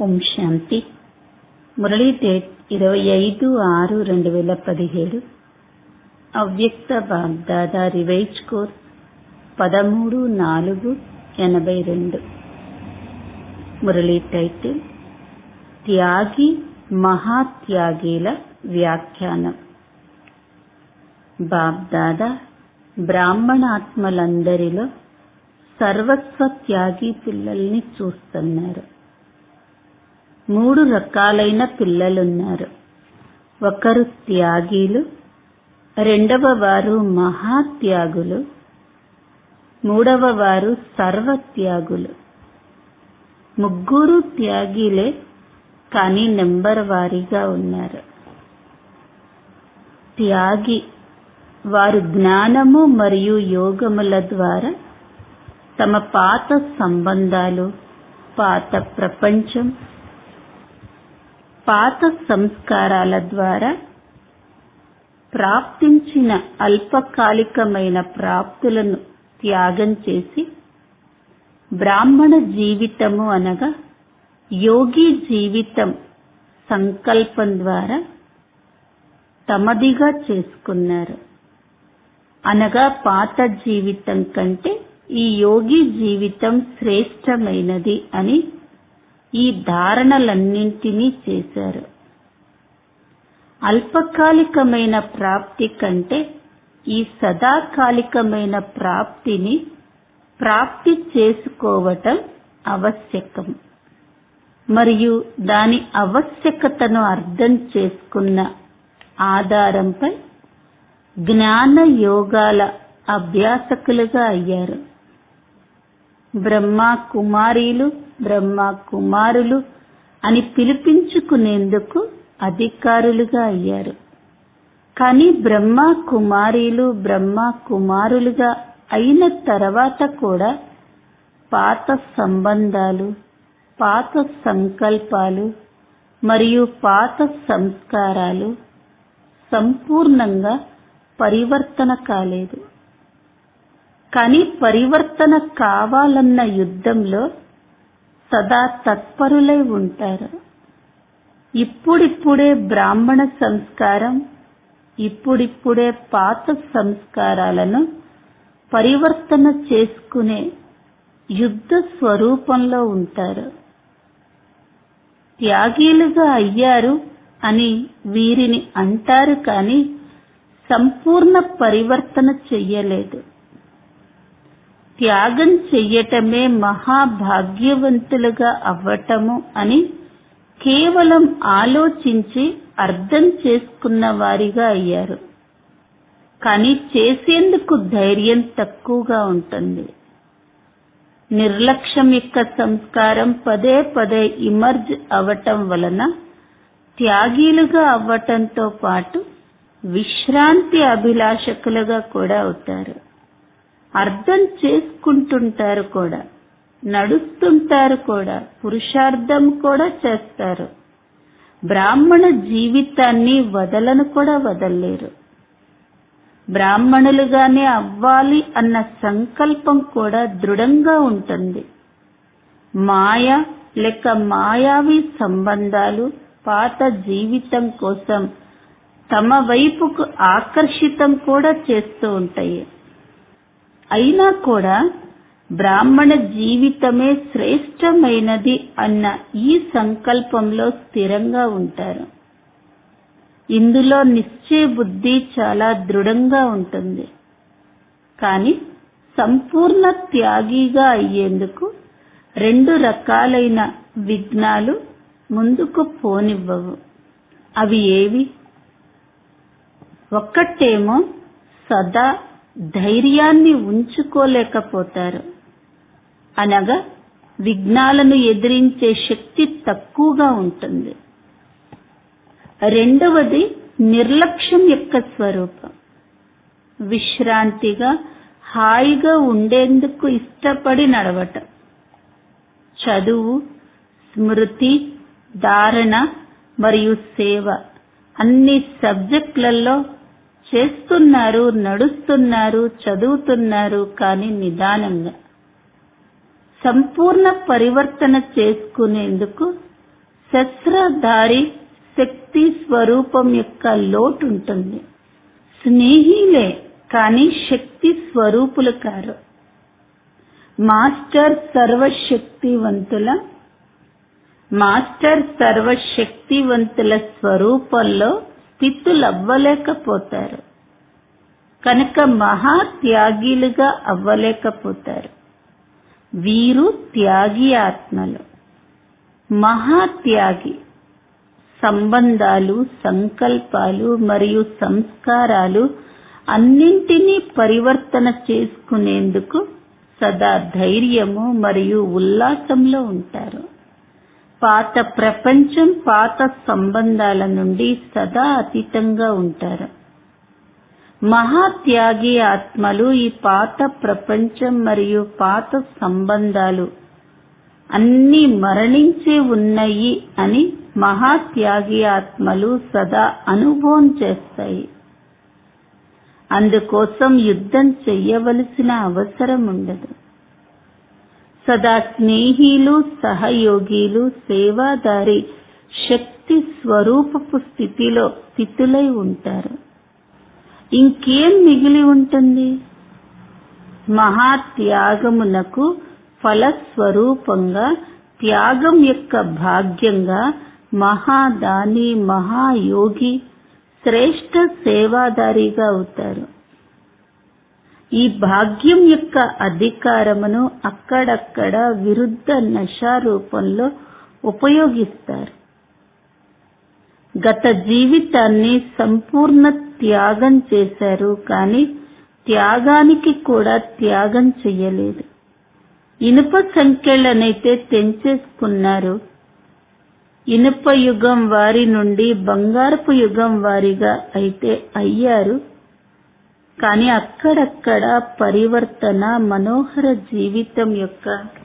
ఓం శాంతి Murali date ఇరవై ఐదు ఆరు రెండు వేల పదిహేడు అవ్యక్త వాగ్దాదా రివైజ్ కోర్స్ పదమూడు నాలుగు ఎనభై రెండు మురళీ టైటిల్ త్యాగి మహాత్యాగీల వ్యాఖ్యానం బాబ్దాదా బ్రాహ్మణాత్మలందరిలో సర్వస్వ త్యాగి పిల్లల్ని చూస్తున్నారు మూడు రకాలైన పిల్లలున్నారు ఒకరు త్యాగీలు రెండవ వారు మహాత్యాగులు మూడవ వారు సర్వత్యాగులు ముగ్గురు త్యాగీలే కానీ నెంబర్ వారీగా ఉన్నారు త్యాగి వారు జ్ఞానము మరియు యోగముల ద్వారా తమ పాత సంబంధాలు పాత ప్రపంచం పాత సంస్కారాల ద్వారా ప్రాప్తించిన అల్పకాలికమైన ప్రాప్తులను త్యాగం చేసి బ్రాహ్మణ జీవితము అనగా యోగి జీవితం సంకల్పం ద్వారా తమదిగా చేసుకున్నారు అనగా పాత జీవితం కంటే ఈ యోగి జీవితం శ్రేష్టమైనది అని ఈ ధారణలన్నింటినీ చేశారు అల్పకాలికమైన ప్రాప్తి కంటే ఈ సదాకాలికమైన ప్రాప్తిని ప్రాప్తి చేసుకోవటం ఆవశ్యకం మరియు దాని ఆవశ్యకతను అర్థం చేసుకున్న ఆధారంపై జ్ఞాన యోగాల అభ్యాసకులుగా అయ్యారు బ్రహ్మ కుమారీలు బ్రహ్మ కుమారులు అని పిలిపించుకునేందుకు అధికారులుగా అయ్యారు కానీ బ్రహ్మ కుమారీలు బ్రహ్మ కుమారులుగా అయిన తర్వాత కూడా పాత సంబంధాలు పాత సంకల్పాలు మరియు పాత సంస్కారాలు సంపూర్ణంగా పరివర్తన కాలేదు కానీ పరివర్తన కావాలన్న యుద్ధంలో సదా తత్పరులై ఉంటారు ఇప్పుడిప్పుడే బ్రాహ్మణ సంస్కారం ఇప్పుడిప్పుడే పాత సంస్కారాలను పరివర్తన చేసుకునే యుద్ధ స్వరూపంలో ఉంటారు త్యాగీలుగా అయ్యారు అని వీరిని అంటారు కానీ సంపూర్ణ పరివర్తన చెయ్యలేదు త్యాగం చెయ్యటమే మహాభాగ్యవంతులుగా అవ్వటము అని కేవలం ఆలోచించి అర్థం చేసుకున్న వారిగా అయ్యారు కానీ చేసేందుకు ధైర్యం తక్కువగా ఉంటుంది నిర్లక్ష్యం యొక్క సంస్కారం పదే పదే ఇమర్జ్ అవటం వలన త్యాగీలుగా అవ్వటంతో పాటు విశ్రాంతి అభిలాషకులుగా కూడా అవుతారు అర్థం చేసుకుంటుంటారు కూడా నడుస్తుంటారు కూడా పురుషార్థం కూడా చేస్తారు బ్రాహ్మణ జీవితాన్ని వదలను కూడా వదలలేరు బ్రాహ్మణులుగానే అవ్వాలి అన్న సంకల్పం కూడా దృఢంగా ఉంటుంది మాయ లేక మాయావి సంబంధాలు పాత జీవితం కోసం తమ వైపుకు ఆకర్షితం కూడా చేస్తూ ఉంటాయి అయినా కూడా బ్రాహ్మణ జీవితమే శ్రేష్టమైనది అన్న ఈ సంకల్పంలో స్థిరంగా ఉంటారు ఇందులో నిశ్చయ బుద్ధి చాలా దృఢంగా ఉంటుంది కానీ సంపూర్ణ త్యాగిగా అయ్యేందుకు రెండు రకాలైన విఘ్నాలు ముందుకు పోనివ్వవు అవి ఏవి ఒక్కటేమో సదా ధైర్యాన్ని ఉంచుకోలేకపోతారు అనగా విఘ్నాలను ఎదిరించే శక్తి తక్కువగా ఉంటుంది రెండవది నిర్లక్ష్యం యొక్క స్వరూపం విశ్రాంతిగా హాయిగా ఉండేందుకు ఇష్టపడి నడవటం చదువు స్మృతి ధారణ మరియు సేవ అన్ని సబ్జెక్టులలో చేస్తున్నారు నడుస్తున్నారు చదువుతున్నారు కానీ నిదానంగా సంపూర్ణ పరివర్తన చేసుకునేందుకు శస్త్రధారి శక్తి స్వరూపం యొక్క లోటు ఉంటుంది స్నేహిలే కానీ శక్తి స్వరూపులు కారు మాస్టర్ సర్వశక్తివంతుల మాస్టర్ సర్వశక్తివంతుల స్వరూపంలో స్థితులవ్వలేకపోతారు కనుక మహాత్యాగిలుగా అవ్వలేకపోతారు వీరు త్యాగి ఆత్మలు మహాత్యాగి సంబంధాలు సంకల్పాలు మరియు సంస్కారాలు అన్నింటినీ పరివర్తన చేసుకునేందుకు సదా ధైర్యము మరియు ఉల్లాసంలో ఉంటారు పాత ప్రపంచం పాత సంబంధాల నుండి సదా అతీతంగా ఉంటారు మహాత్యాగి ఆత్మలు ఈ పాత ప్రపంచం మరియు పాత సంబంధాలు అన్నీ మరణించి ఉన్నాయి అని మహాత్యాగి ఆత్మలు సదా అనుభవం చేస్తాయి అందుకోసం యుద్ధం చెయ్యవలసిన అవసరం ఉండదు సదా స్నేహిలు సహయోగిలు సేవాదారి శక్తి స్వరూపపు స్థితిలో స్థితులై ఉంటారు ఇంకేం మిగిలి ఉంటుంది మహాత్యాగమునకు ఫలస్వరూపంగా త్యాగం యొక్క భాగ్యంగా మహాదాని మహాయోగి శ్రేష్ట సేవాదారిగా అవుతారు ఈ భాగ్యం యొక్క అధికారమును అక్కడక్కడ విరుద్ధ నశా రూపంలో ఉపయోగిస్తారు గత జీవితాన్ని సంపూర్ణ త్యాగం చేశారు కానీ త్యాగానికి కూడా త్యాగం చెయ్యలేదు ఇనుప సంఖ్యలనైతే తెంచేసుకున్నారు ఇనుప యుగం వారి నుండి బంగారపు యుగం వారిగా అయితే అయ్యారు కానీ అక్కడక్కడ పరివర్తన మనోహర జీవితం యొక్క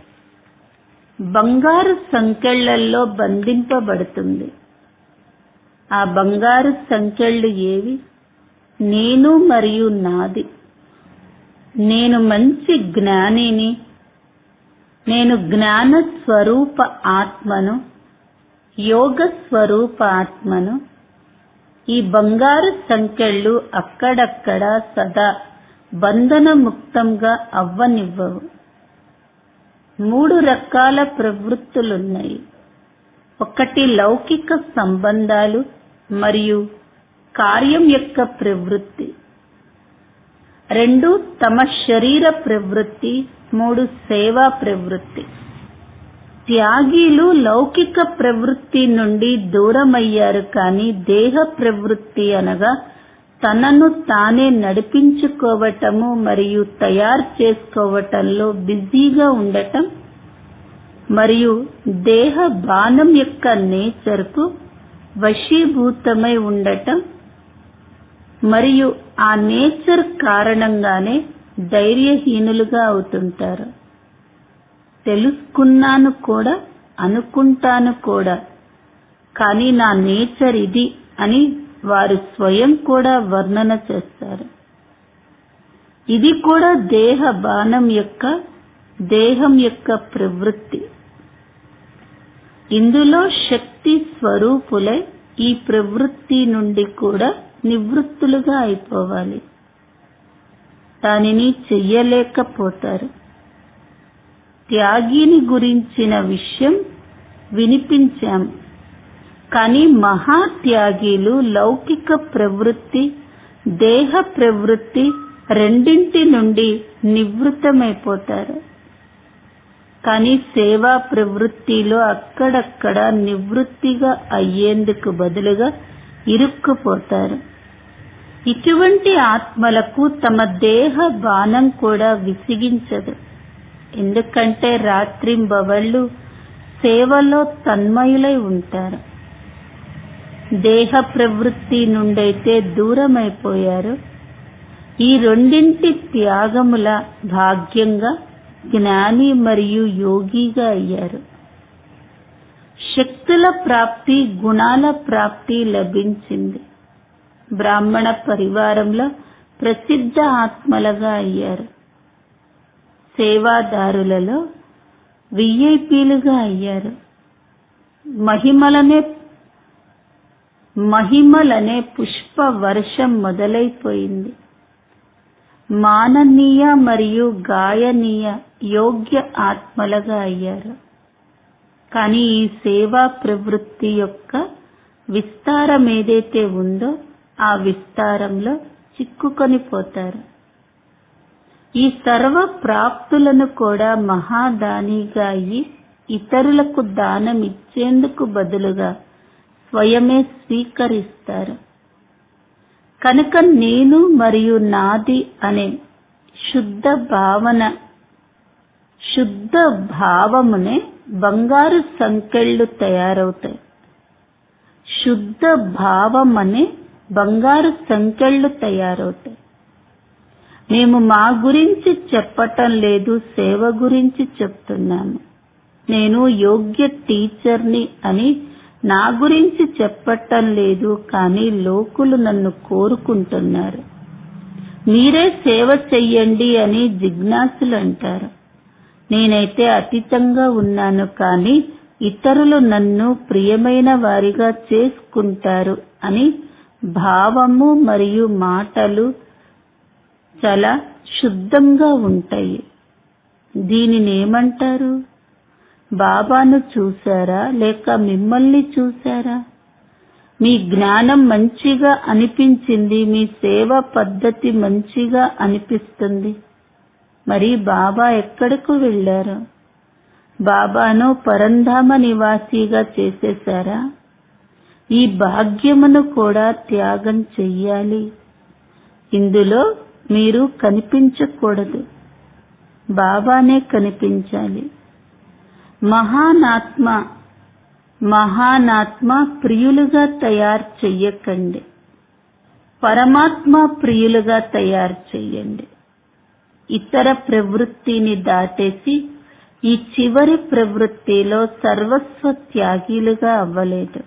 బంగారు సంకెళ్లల్లో బంధింపబడుతుంది ఆ బంగారు సంకెళ్ళు ఏవి నేను మరియు నాది నేను మంచి జ్ఞానిని నేను జ్ఞాన స్వరూప ఆత్మను యోగ స్వరూప ఆత్మను ఈ బంగారు సంకెళ్ళు అక్కడక్కడ సదా బంధన ముక్తంగా అవ్వనివ్వవు మూడు రకాల ప్రవృత్తులున్నాయి ఒకటి లౌకిక సంబంధాలు మరియు కార్యం యొక్క ప్రవృత్తి రెండు తమ శరీర ప్రవృత్తి మూడు సేవా ప్రవృత్తి త్యాగీలు లౌకిక ప్రవృత్తి నుండి దూరమయ్యారు కానీ దేహ ప్రవృత్తి అనగా తనను తానే నడిపించుకోవటము మరియు తయారు చేసుకోవటంలో బిజీగా ఉండటం మరియు దేహ బాణం యొక్క నేచర్కు వశీభూతమై ఉండటం మరియు ఆ నేచర్ కారణంగానే ధైర్యహీనులుగా అవుతుంటారు తెలుసుకున్నాను కూడా అనుకుంటాను కూడా కానీ నా నేచర్ ఇది అని వారు స్వయం కూడా వర్ణన చేస్తారు ఇది కూడా దేహ బాణం యొక్క దేహం యొక్క ప్రవృత్తి ఇందులో శక్తి స్వరూపులై ఈ ప్రవృత్తి నుండి కూడా నివృత్తులుగా అయిపోవాలి దానిని చెయ్యలేకపోతారు త్యాగిని గురించిన విషయం వినిపించాము కానీ మహాత్యాగీలు లౌకిక ప్రవృత్తి దేహ ప్రవృత్తి రెండింటి నుండి నివృత్తమైపోతారు కానీ సేవా ప్రవృత్తిలో అక్కడక్కడ నివృత్తిగా అయ్యేందుకు బదులుగా ఇరుక్కుపోతారు ఇటువంటి ఆత్మలకు తమ దేహ బాణం కూడా విసిగించదు ఎందుకంటే రాత్రింబవళ్ళు సేవలో తన్మయులై ఉంటారు దేహ ప్రవృత్తి నుండైతే దూరమైపోయారు ఈ రెండింటి త్యాగముల భాగ్యంగా జ్ఞాని మరియు యోగిగా అయ్యారు శక్తుల ప్రాప్తి గుణాల ప్రాప్తి లభించింది బ్రాహ్మణ పరివారంలో ప్రసిద్ధ ఆత్మలుగా అయ్యారు సేవాదారులలో విఐపీలుగా అయ్యారు మహిమలనే మహిమలనే పుష్ప వర్షం మొదలైపోయింది మాననీయ మరియు గాయనీయ యోగ్య ఆత్మలుగా అయ్యారు కానీ ఈ సేవా ప్రవృత్తి యొక్క విస్తారం ఏదైతే ఉందో ఆ విస్తారంలో చిక్కుకొని పోతారు ఈ సర్వ ప్రాప్తులను కూడా మహాదానిగా అయి ఇతరులకు దానం ఇచ్చేందుకు బదులుగా స్వయమే స్వీకరిస్తారు కనుక నేను మరియు నాది అనే శుద్ధ భావన శుద్ధ భావమునే బంగారు సంకెళ్ళు తయారవుతాయి శుద్ధ భావమనే బంగారు సంకెళ్ళు తయారవుతాయి మేము మా గురించి చెప్పటం లేదు సేవ గురించి చెప్తున్నాము నేను యోగ్య టీచర్ని అని నా గురించి చెప్పటం లేదు కానీ లోకులు నన్ను కోరుకుంటున్నారు మీరే సేవ చెయ్యండి అని జిజ్ఞాసులు అంటారు నేనైతే అతీతంగా ఉన్నాను కానీ ఇతరులు నన్ను ప్రియమైన వారిగా చేసుకుంటారు అని భావము మరియు మాటలు చాలా శుద్ధంగా ఉంటాయి దీనిని ఏమంటారు బాబాను చూశారా లేక మిమ్మల్ని చూశారా మీ జ్ఞానం మంచిగా అనిపించింది మీ సేవ పద్ధతి మంచిగా అనిపిస్తుంది మరి బాబా ఎక్కడకు వెళ్లారు బాబాను పరంధామ నివాసిగా చేసేశారా ఈ భాగ్యమును కూడా త్యాగం చెయ్యాలి ఇందులో మీరు కనిపించకూడదు బాబానే కనిపించాలి మహానాత్మ మహానాత్మ ప్రియులుగా తయారు చెయ్యకండి పరమాత్మ ప్రియులుగా తయారు చెయ్యండి ఇతర ప్రవృత్తిని దాటేసి ఈ చివరి ప్రవృత్తిలో సర్వస్వ త్యాగీలుగా అవ్వలేదు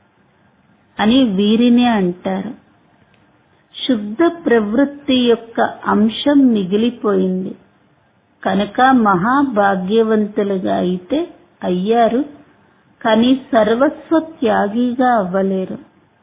అని వీరినే అంటారు శుద్ధ ప్రవృత్తి యొక్క అంశం మిగిలిపోయింది కనుక మహాభాగ్యవంతులుగా అయితే అయ్యారు కానీ సర్వస్వ త్యాగిగా అవ్వలేరు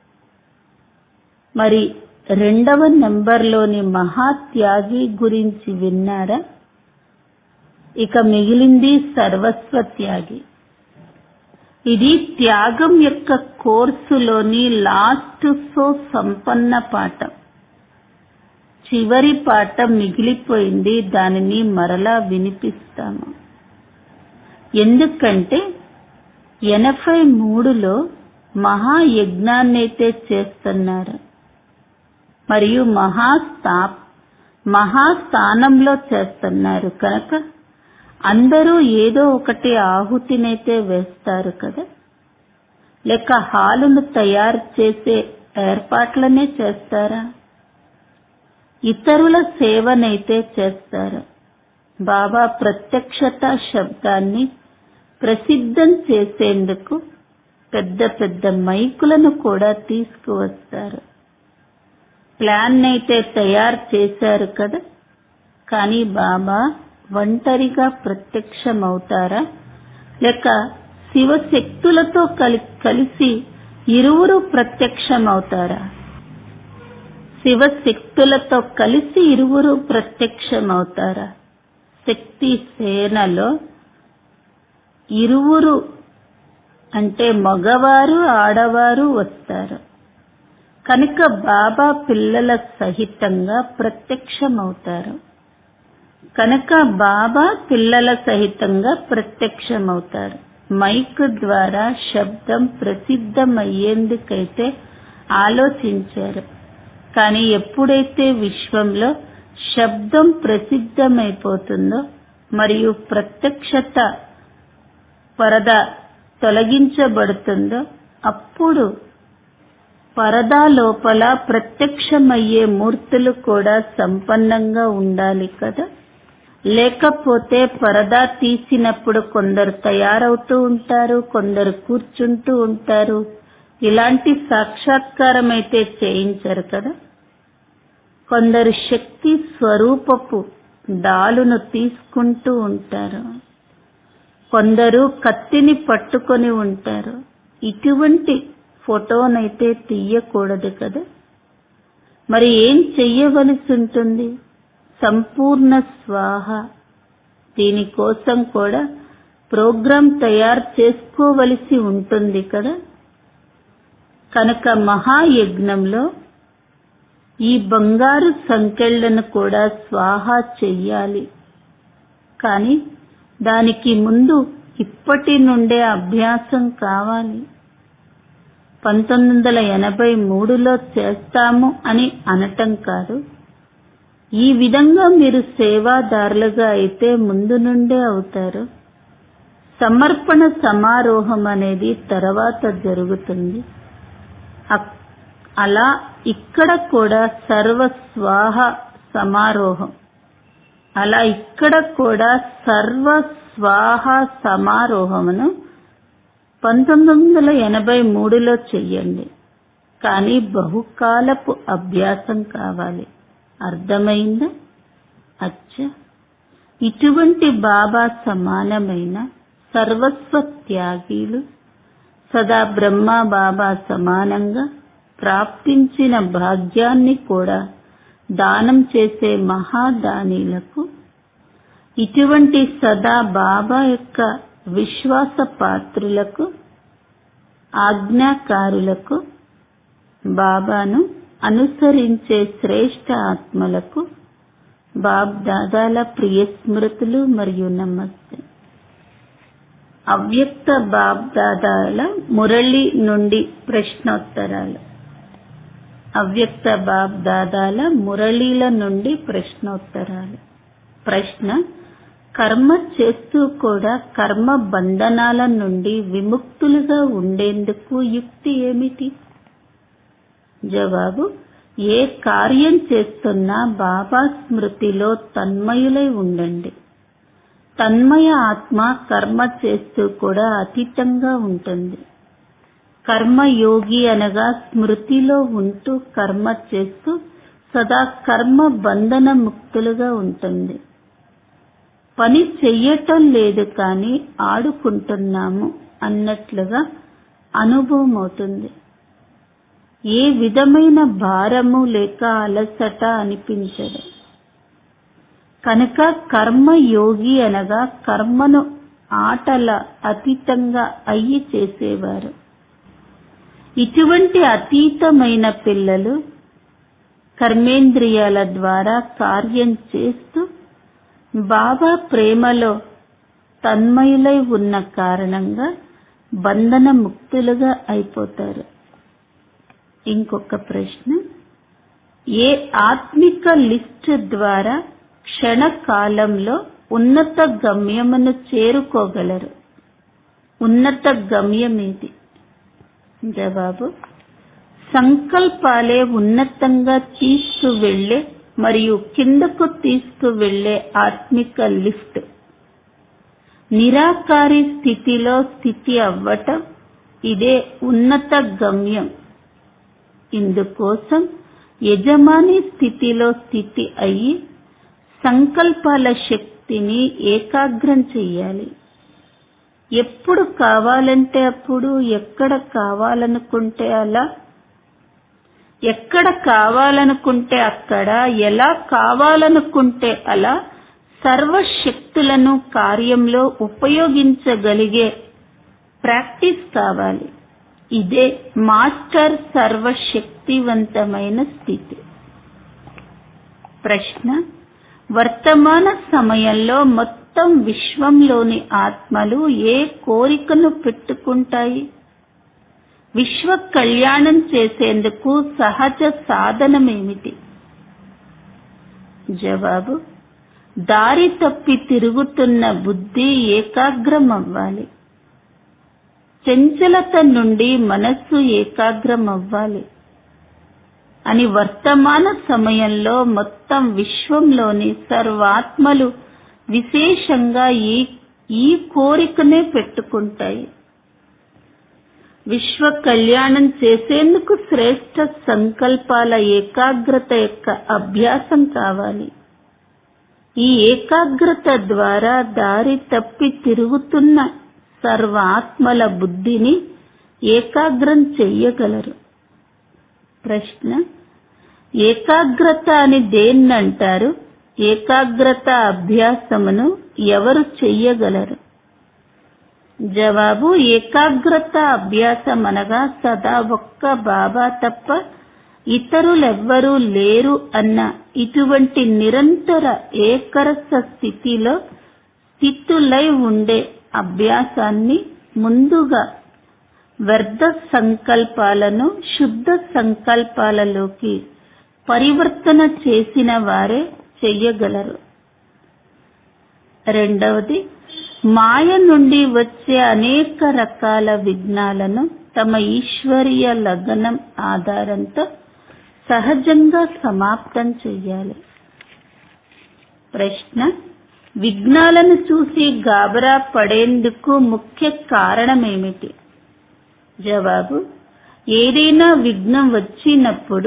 మరి రెండవ నెంబర్లోని మహాత్యాగి గురించి విన్నారా ఇక మిగిలింది సర్వస్వ త్యాగి ఇది త్యాగం యొక్క కోర్సులోని లాస్ట్ సో సంపన్న పాఠం చివరి పాఠం మిగిలిపోయింది దానిని మరలా వినిపిస్తాము ఎందుకంటే ఎనభై మూడులో మహాయజ్ఞాన్నైతే చేస్తున్నారు మరియు మహాస్థా మహాస్థానంలో చేస్తున్నారు కనుక అందరూ ఏదో ఒకటి ఆహుతినైతే వేస్తారు కదా లేక హాలును తయారు చేసే ఏర్పాట్లనే చేస్తారా ఇతరుల సేవనైతే చేస్తారు బాబా ప్రత్యక్షత శబ్దాన్ని ప్రసిద్ధం చేసేందుకు పెద్ద పెద్ద మైకులను కూడా తీసుకువస్తారు ప్లాన్ అయితే తయారు చేశారు కదా కానీ బాబా ఒంటరిగా ప్రత్యక్షమవుతారా లేక శివశక్తులతో కలి కలిసి ఇరువురు ప్రత్యక్షమవుతారా శివశక్తులతో కలిసి ఇరువురు ప్రత్యక్షమవుతారా శక్తి సేనలో ఇరువురు అంటే మగవారు ఆడవారు వస్తారు కనుక బాబా పిల్లల సహితంగా ప్రత్యక్షమవుతారు కనుక బాబా పిల్లల సహితంగా ప్రత్యక్షమవుతారు మైక్ ద్వారా శబ్దం ప్రసిద్ధమయ్యేందుకైతే ఆలోచించారు కానీ ఎప్పుడైతే విశ్వంలో శబ్దం ప్రసిద్ధమైపోతుందో మరియు ప్రత్యక్షత పరద తొలగించబడుతుందో అప్పుడు పరదా లోపల ప్రత్యక్షమయ్యే మూర్తులు కూడా సంపన్నంగా ఉండాలి కదా లేకపోతే పరదా తీసినప్పుడు కొందరు తయారవుతూ ఉంటారు కొందరు కూర్చుంటూ ఉంటారు ఇలాంటి సాక్షాత్కారం అయితే చేయించరు కదా కొందరు శక్తి స్వరూపపు డాలును తీసుకుంటూ ఉంటారు కొందరు కత్తిని పట్టుకొని ఉంటారు ఇటువంటి ఫోటోనైతే తీయకూడదు కదా మరి ఏం చెయ్యవలసి ఉంటుంది సంపూర్ణ స్వాహ దీనికోసం కూడా ప్రోగ్రాం తయారు చేసుకోవలసి ఉంటుంది కదా కనుక మహాయజ్ఞంలో ఈ బంగారు సంకెళ్లను కూడా స్వాహా చెయ్యాలి కానీ దానికి ముందు ఇప్పటి నుండే అభ్యాసం కావాలి పంతొమ్మిది వందల ఎనభై మూడులో చేస్తాము అని అనటం కాదు ఈ విధంగా మీరు సేవాదారులుగా అయితే ముందు నుండే అవుతారు సమర్పణ సమారోహం అనేది తర్వాత జరుగుతుంది అక్- అలా ఇక్కడ కూడా సర్వస్వాహ సమారోహం అలా ఇక్కడ కూడా సర్వ స్వాహ సమారోహమును పంతొమ్మిది వందల ఎనభై మూడులో చెయ్యండి కానీ బహుకాలపు అభ్యాసం కావాలి అర్థమైందా అచ్చా ఇటువంటి బాబా సమానమైన సర్వస్వ త్యాగీలు సదా బ్రహ్మ బాబా సమానంగా ప్రాప్తించిన భాగ్యాన్ని కూడా దానం చేసే మహాదానీలకు ఇటువంటి సదా బాబా యొక్క విశ్వాస పాత్రులకు ఆజ్ఞాకారులకు బాబాను అనుసరించే శ్రేష్ఠ ఆత్మలకు బాబ్ దాదాల ప్రియ స్మృతులు మరియు నమస్తే అవ్యక్త బాబ్ దాదాల మురళి నుండి ప్రశ్నోత్తరాలు అవ్యక్త బాబ్ దాదాల మురళీల నుండి ప్రశ్నోత్తరాలు ప్రశ్న కర్మ చేస్తూ కూడా కర్మ బంధనాల నుండి విముక్తులుగా ఉండేందుకు యుక్తి ఏమిటి జవాబు ఏ కార్యం చేస్తున్నా బాబా స్మృతిలో తన్మయులై ఉండండి తన్మయ ఆత్మ కర్మ చేస్తూ కూడా అతీతంగా ఉంటుంది కర్మయోగి అనగా స్మృతిలో ఉంటూ కర్మ చేస్తూ సదా కర్మ బంధన ముక్తులుగా ఉంటుంది పని చెయ్యటం లేదు కానీ ఆడుకుంటున్నాము అన్నట్లుగా అనుభవం అవుతుంది ఏ విధమైన భారము లేక అలసట అనిపించదు కనుక కర్మయోగి అనగా కర్మను ఆటల అతీతంగా అయ్యి చేసేవారు ఇటువంటి అతీతమైన పిల్లలు కర్మేంద్రియాల ద్వారా కార్యం చేస్తూ బాబా ప్రేమలో తన్మయులై ఉన్న కారణంగా బంధన ముక్తులుగా అయిపోతారు ఇంకొక ప్రశ్న ఏ ఆత్మిక లిస్ట్ ద్వారా క్షణకాలంలో ఉన్నత గమ్యమును చేరుకోగలరు ఉన్నత గమ్యం ఇది జవాబు సంకల్పాలే ఉన్నతంగా తీసుకువెళ్లే మరియు కిందకు తీసుకువెళ్లే ఆత్మిక లిఫ్ట్ నిరాకారి స్థితిలో స్థితి అవ్వటం ఇదే ఉన్నత గమ్యం ఇందుకోసం యజమాని స్థితిలో స్థితి అయ్యి సంకల్పాల శక్తిని ఏకాగ్రం చెయ్యాలి ఎప్పుడు కావాలంటే అప్పుడు ఎక్కడ కావాలనుకుంటే అలా ఎక్కడ కావాలనుకుంటే అక్కడ ఎలా కావాలనుకుంటే అలా సర్వశక్తులను కార్యంలో ఉపయోగించగలిగే ప్రాక్టీస్ కావాలి ఇదే మాస్టర్ సర్వశక్తివంతమైన స్థితి ప్రశ్న వర్తమాన సమయంలో మొత్తం విశ్వంలోని ఆత్మలు ఏ కోరికను పెట్టుకుంటాయి విశ్వ కళ్యాణం చేసేందుకు సహజ సాధనమేమిటి జవాబు దారి తప్పి తిరుగుతున్న బుద్ధి ఏకాగ్రం అవ్వాలి చంచలత నుండి మనస్సు ఏకాగ్రం అవ్వాలి అని వర్తమాన సమయంలో మొత్తం విశ్వంలోని సర్వాత్మలు విశేషంగా ఈ ఈ కోరికనే పెట్టుకుంటాయి విశ్వ కళ్యాణం చేసేందుకు శ్రేష్ట సంకల్పాల ఏకాగ్రత యొక్క అభ్యాసం కావాలి ఈ ఏకాగ్రత ద్వారా దారి తప్పి తిరుగుతున్న సర్వ ఆత్మల బుద్ధిని ఏకాగ్రం చెయ్యగలరు ప్రశ్న ఏకాగ్రత అని దేన్నంటారు ఏకాగ్రత అభ్యాసమును ఎవరు చెయ్యగలరు జవాబు ఏకాగ్రత అభ్యాసం అనగా సదా ఒక్క బాబా తప్ప ఇతరులెవ్వరూ లేరు అన్న ఇటువంటి నిరంతర ఏకరస స్థితిలో స్థితులై ఉండే అభ్యాసాన్ని ముందుగా వ్యర్థ సంకల్పాలను శుద్ధ సంకల్పాలలోకి పరివర్తన చేసిన వారే చెయ్యగలరు రెండవది మాయ నుండి వచ్చే అనేక రకాల విఘ్నాలను తమ ఈశ్వరీయ లగ్నం ఆధారంతో సహజంగా సమాప్తం చెయ్యాలి ప్రశ్న విఘ్నాలను చూసి గాబరా పడేందుకు ముఖ్య కారణమేమిటి జవాబు ఏదైనా విఘ్నం వచ్చినప్పుడు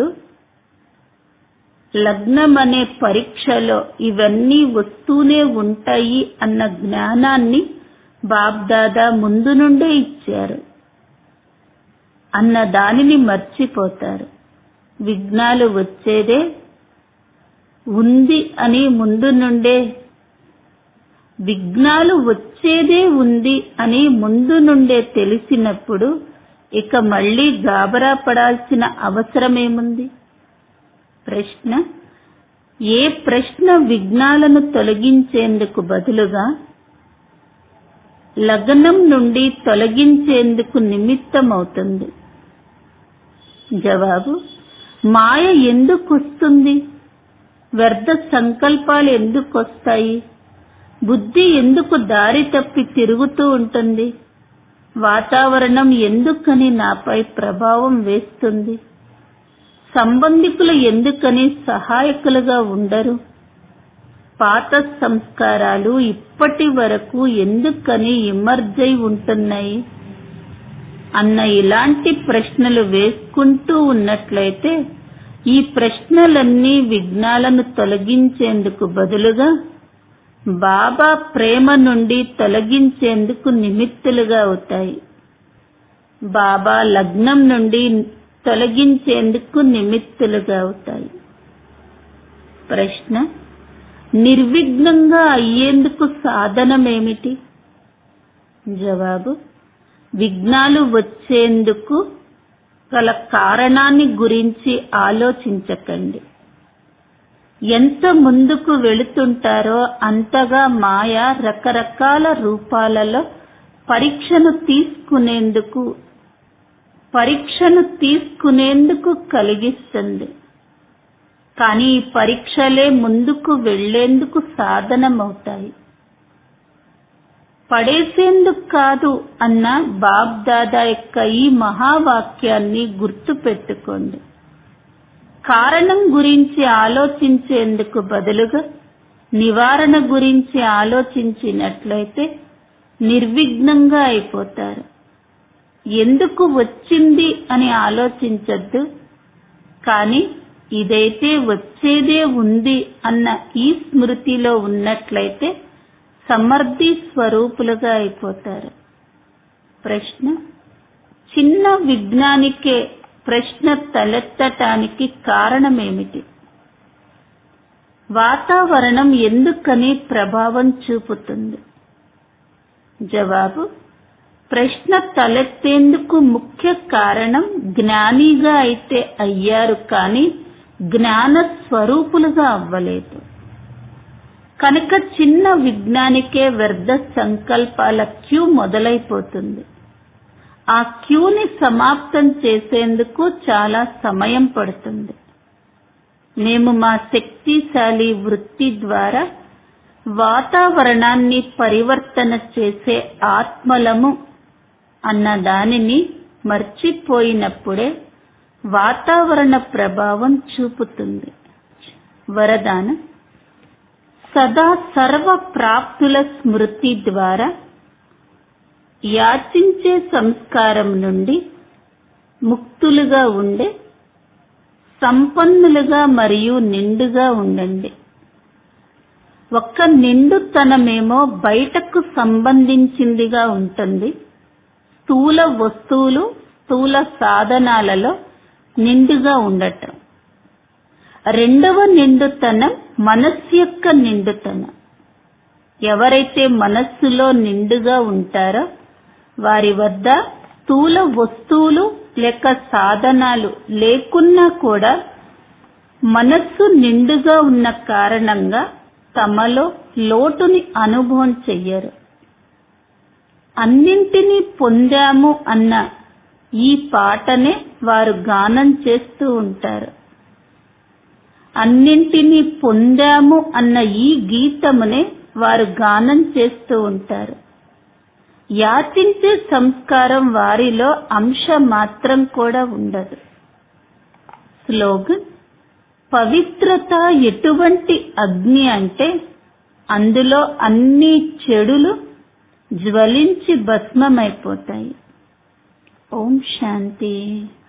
లగ్నం అనే పరీక్షలో ఇవన్నీ వస్తూనే ఉంటాయి అన్న జ్ఞానాన్ని బాబ్దాదా ముందు నుండే ఇచ్చారు అన్న దానిని మర్చిపోతారు విఘ్నాలు వచ్చేదే ఉంది అని ముందు నుండే విఘ్నాలు వచ్చేదే ఉంది అని ముందు నుండే తెలిసినప్పుడు ఇక మళ్ళీ గాబరా పడాల్సిన అవసరమేముంది ప్రశ్న ఏ ప్రశ్న విఘ్నాలను తొలగించేందుకు బదులుగా లగ్నం నుండి తొలగించేందుకు నిమిత్తమవుతుంది జవాబు మాయ ఎందుకు వస్తుంది వ్యర్థ సంకల్పాలు ఎందుకు వస్తాయి బుద్ధి ఎందుకు దారి తప్పి తిరుగుతూ ఉంటుంది వాతావరణం ఎందుకని నాపై ప్రభావం వేస్తుంది సంబంధికులు ఎందుకని సహాయకులుగా ఉండరు పాత సంస్కారాలు ఇప్పటి వరకు ఎందుకని ఇమర్జై ఉంటున్నాయి అన్న ఇలాంటి ప్రశ్నలు వేసుకుంటూ ఉన్నట్లయితే ఈ ప్రశ్నలన్నీ విఘ్నాలను తొలగించేందుకు బదులుగా బాబా ప్రేమ నుండి తొలగించేందుకు నిమిత్తులుగా అవుతాయి బాబా లగ్నం నుండి తొలగించేందుకు నిమిత్తులుగా అవుతాయి ప్రశ్న నిర్విఘ్నంగా అయ్యేందుకు సాధనమేమిటి జవాబు విఘ్నాలు వచ్చేందుకు గల కారణాన్ని గురించి ఆలోచించకండి ఎంత ముందుకు వెళుతుంటారో అంతగా మాయ రకరకాల రూపాలలో పరీక్షను తీసుకునేందుకు పరీక్షను తీసుకునేందుకు కలిగిస్తుంది కానీ ఈ పరీక్షలే ముందుకు వెళ్లేందుకు సాధనమవుతాయి పడేసేందుకు కాదు అన్న బాబ్ దాదా యొక్క ఈ మహావాక్యాన్ని గుర్తు పెట్టుకోండి కారణం గురించి ఆలోచించేందుకు బదులుగా నివారణ గురించి ఆలోచించినట్లయితే నిర్విఘ్నంగా అయిపోతారు ఎందుకు వచ్చింది అని ఆలోచించద్దు కానీ ఇదైతే వచ్చేదే ఉంది అన్న ఈ స్మృతిలో ఉన్నట్లయితే సమర్థి స్వరూపులుగా అయిపోతారు ప్రశ్న చిన్న విజ్ఞానికే ప్రశ్న తలెత్తటానికి కారణమేమిటి వాతావరణం ఎందుకని ప్రభావం చూపుతుంది జవాబు ప్రశ్న తలెత్తేందుకు ముఖ్య కారణం జ్ఞానిగా అయితే అయ్యారు కానీ జ్ఞాన స్వరూపులుగా అవ్వలేదు కనుక చిన్న విజ్ఞానికే వ్యర్థ సంకల్పాల క్యూ మొదలైపోతుంది ఆ క్యూని సమాప్తం చేసేందుకు చాలా సమయం పడుతుంది మేము మా శక్తిశాలి వృత్తి ద్వారా వాతావరణాన్ని పరివర్తన చేసే ఆత్మలము అన్న దానిని మర్చిపోయినప్పుడే వాతావరణ ప్రభావం చూపుతుంది వరదాన సదా సర్వ ప్రాప్తుల స్మృతి ద్వారా యాచించే సంస్కారం నుండి ముక్తులుగా ఉండే సంపన్నులుగా మరియు నిండుగా ఉండండి ఒక్క నిండుతనమేమో బయటకు సంబంధించిందిగా ఉంటుంది స్థూల వస్తువులు స్థూల సాధనాలలో నిండుగా ఉండటం రెండవ నిండుతనం మనస్సు యొక్క నిండుతనం ఎవరైతే మనస్సులో నిండుగా ఉంటారో వారి వద్ద స్థూల వస్తువులు లేక సాధనాలు లేకున్నా కూడా మనస్సు నిండుగా ఉన్న కారణంగా తమలో లోటుని అనుభవం చెయ్యరు అన్నింటినీ పొందాము అన్న ఈ పాటనే వారు గానం చేస్తూ ఉంటారు అన్నింటినీ పొందాము అన్న ఈ గీతమునే వారు గానం చేస్తూ ఉంటారు యాచించే సంస్కారం వారిలో అంశ మాత్రం కూడా ఉండదు స్లోగన్ పవిత్రత ఎటువంటి అగ్ని అంటే అందులో అన్ని చెడులు జ్వలించి భస్మమైపోతాయి ఓం శాంతి